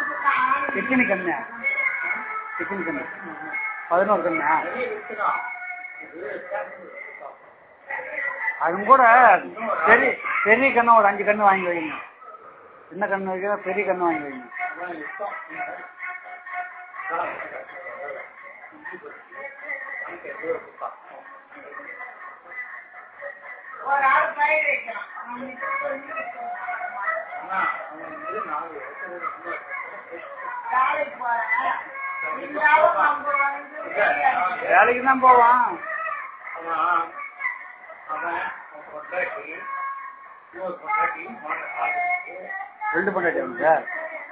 எத்தனை கண்ணு எத்தனை கண்ணு பதினோரு கண்ணா அது கூட பெரிய பெரிய கண்ணு ஒரு அஞ்சு கண்ணு வாங்கி வைங்க சின்ன கண்ணு வைக்கிற பெரிய கண்ணு வாங்கி வைங்க ஒரு ஆள் பயிர் வைக்கலாம் அவனுக்கு வேலைக்கு போறேன் இருந்தாலும் நம்ம வந்து வேலைக்கு தான் போவான் ரெண்டு பொண்டாட்டி சார்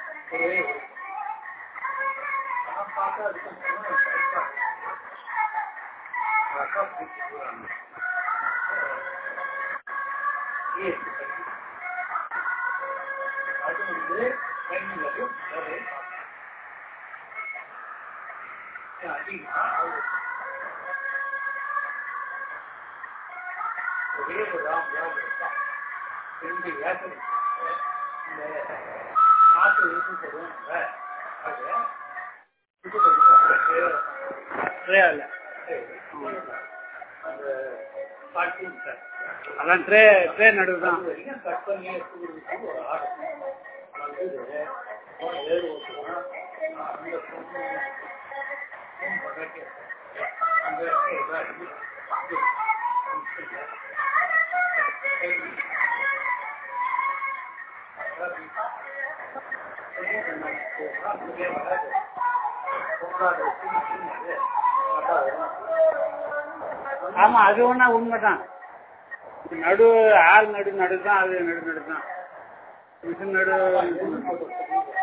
அது வந்து ட்ரைனிங்லையும் அதிகமா ஒரே ஒரு ராம் ராம் இருக்கான் ரெண்டு ஏக்கர் இந்த நாட்டு இருக்கு சொல்லுவாங்க அது ட்ரே இல்லை அந்த கார்ட்டூன் சார் அதான் ட்ரே ட்ரே நடுவு தான் அது வரைக்கும் கட் பண்ணி எடுத்துக்கிறதுக்கு ஒரு ஆர்டர் வந்து ஏழு வருஷம் அந்த பொண்ணு phone பண்ணாட்டி அந்த இடத்துல இருக்கு. ஆமா அது ஒண்ணா உண்மைதான் நடு ஆள் நடு நடு தான் அது நடு நடு தான் மிஷின் நடு